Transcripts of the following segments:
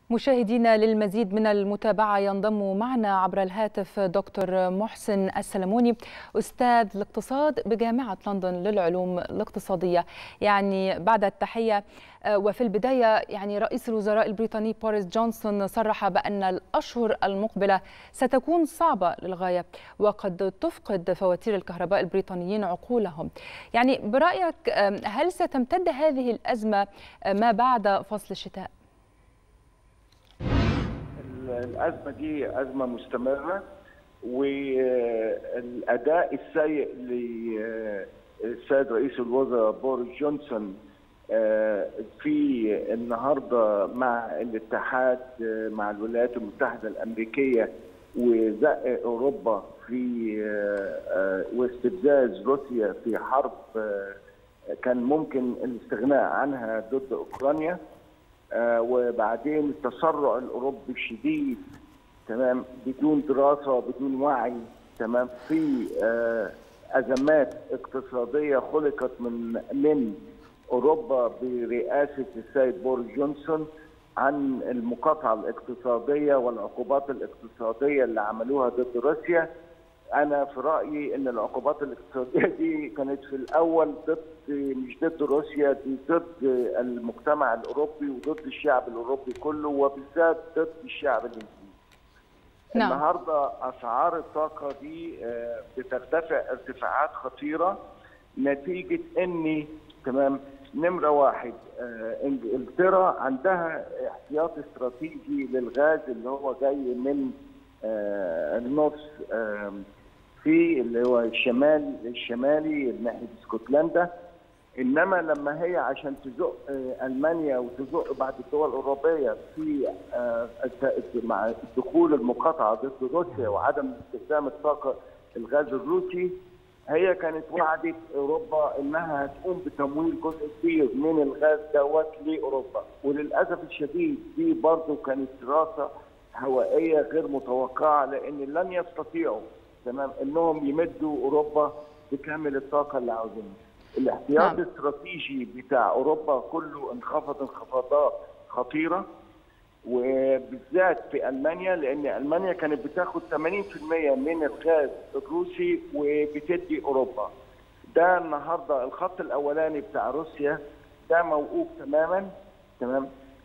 مشاهدينا للمزيد من المتابعة ينضم معنا عبر الهاتف دكتور محسن السلموني أستاذ الاقتصاد بجامعة لندن للعلوم الاقتصادية يعني بعد التحية وفي البداية يعني رئيس الوزراء البريطاني بوريس جونسون صرح بأن الأشهر المقبلة ستكون صعبة للغاية وقد تفقد فواتير الكهرباء البريطانيين عقولهم يعني برأيك هل ستمتد هذه الأزمة ما بعد فصل الشتاء؟ الازمه دي ازمه مستمره والاداء السيء للسيد رئيس الوزراء بوريس جونسون في النهارده مع الاتحاد مع الولايات المتحده الامريكيه وزق اوروبا في واستفزاز روسيا في حرب كان ممكن الاستغناء عنها ضد اوكرانيا آه وبعدين التسرع الاوروبي الشديد تمام بدون دراسه بدون وعي تمام في آه ازمات اقتصاديه خلقت من من اوروبا برئاسه السيد بوريس جونسون عن المقاطعه الاقتصاديه والعقوبات الاقتصاديه اللي عملوها ضد روسيا انا في رايي ان العقوبات الاقتصاديه دي كانت في الاول ضد مش ضد روسيا دي ضد المجتمع الاوروبي وضد الشعب الاوروبي كله وبالذات ضد الشعب الانجليزي. نعم. النهارده اسعار الطاقه دي بترتفع ارتفاعات خطيره نتيجه ان تمام نمره واحد انجلترا عندها احتياط استراتيجي للغاز اللي هو جاي من النورث في اللي هو الشمال الشمالي ناحيه اسكتلندا انما لما هي عشان تزق المانيا وتزق بعض الدول الاوروبيه في مع دخول المقاطعه ضد روسيا وعدم استخدام الطاقه الغاز الروسي هي كانت وعدت اوروبا انها هتقوم بتمويل جزء كبير من الغاز دوت لاوروبا وللاسف الشديد دي برضه كانت دراسه هوائيه غير متوقعه لان لن يستطيعوا تمام انهم يمدوا اوروبا بكامل الطاقه اللي عاوزينها. الاحتياط نعم. الاستراتيجي بتاع اوروبا كله انخفض انخفاضات خطيره وبالذات في المانيا لان المانيا كانت بتاخد 80% من الغاز الروسي وبتدي اوروبا. ده النهارده الخط الاولاني بتاع روسيا ده موقوف تماما تمام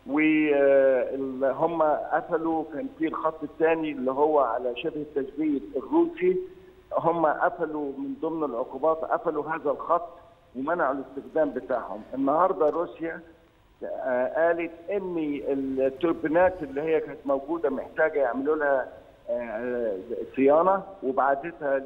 وهم قفلوا كان في الخط الثاني اللي هو على شبه التجديد الروسي هم قفلوا من ضمن العقوبات قفلوا هذا الخط ومنعوا الاستخدام بتاعهم النهارده روسيا قالت ان التوربينات اللي هي كانت موجوده محتاجه يعملوا لها صيانه وبعتتها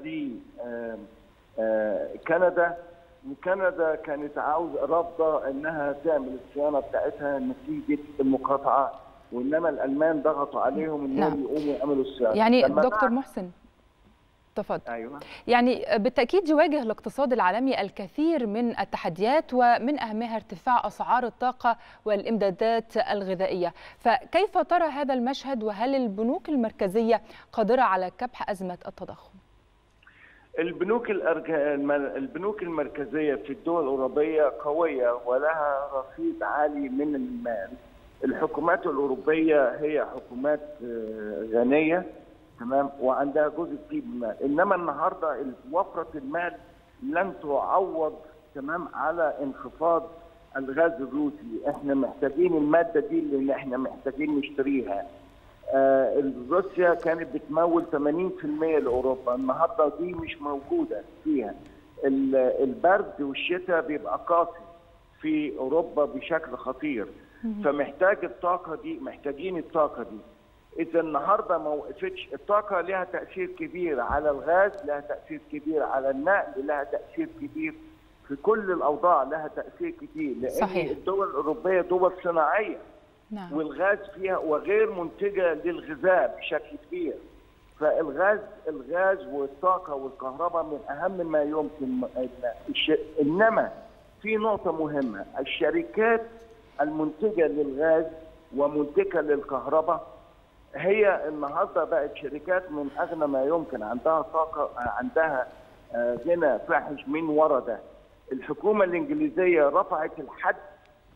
لكندا وكندا كانت عاوز رافضه انها تعمل الصيانه بتاعتها نتيجه المقاطعه وانما الالمان ضغطوا عليهم انهم نعم. يقوموا يعملوا الصيانه يعني دكتور محسن تفضل ايوه يعني بالتاكيد يواجه الاقتصاد العالمي الكثير من التحديات ومن اهمها ارتفاع اسعار الطاقه والامدادات الغذائيه فكيف ترى هذا المشهد وهل البنوك المركزيه قادره على كبح ازمه التضخم البنوك البنوك المركزيه في الدول الاوروبيه قويه ولها رصيد عالي من المال. الحكومات الاوروبيه هي حكومات غنيه تمام وعندها جزء كبير من المال، انما النهارده وفره المال لن تعوض تمام على انخفاض الغاز الروسي، احنا محتاجين الماده دي اللي احنا محتاجين نشتريها. آه روسيا كانت بتمول 80% لاوروبا النهارده دي مش موجوده فيها البرد والشتاء بيبقى قاسي في اوروبا بشكل خطير فمحتاج الطاقه دي محتاجين الطاقه دي اذا النهارده ما وقفتش الطاقه لها تاثير كبير على الغاز لها تاثير كبير على النقل لها تاثير كبير في كل الاوضاع لها تاثير كبير لان صحيح. الدول الاوروبيه دول صناعيه نعم. والغاز فيها وغير منتجه للغذاء بشكل كبير فالغاز الغاز والطاقه والكهرباء من اهم ما يمكن انما في نقطه مهمه الشركات المنتجه للغاز ومنتجه للكهرباء هي النهارده بقت شركات من اغنى ما يمكن عندها طاقه عندها غنى فاحش من ورا ده الحكومه الانجليزيه رفعت الحد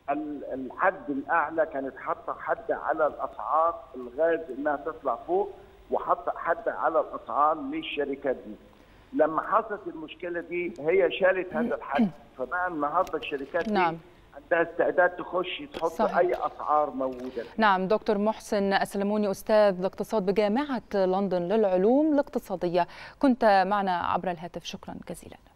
الحد الاعلى كانت حاطه حد على الاسعار الغاز انها تطلع فوق وحاطه حد على الاسعار للشركات دي. لما حصلت المشكله دي هي شالت هذا الحد فبقى النهارده الشركات دي نعم. عندها استعداد تخش تحط صحيح. اي اسعار موجوده نعم دكتور محسن السلموني أستاذ الاقتصاد بجامعة لندن للعلوم الاقتصادية كنت معنا عبر الهاتف شكرا جزيلا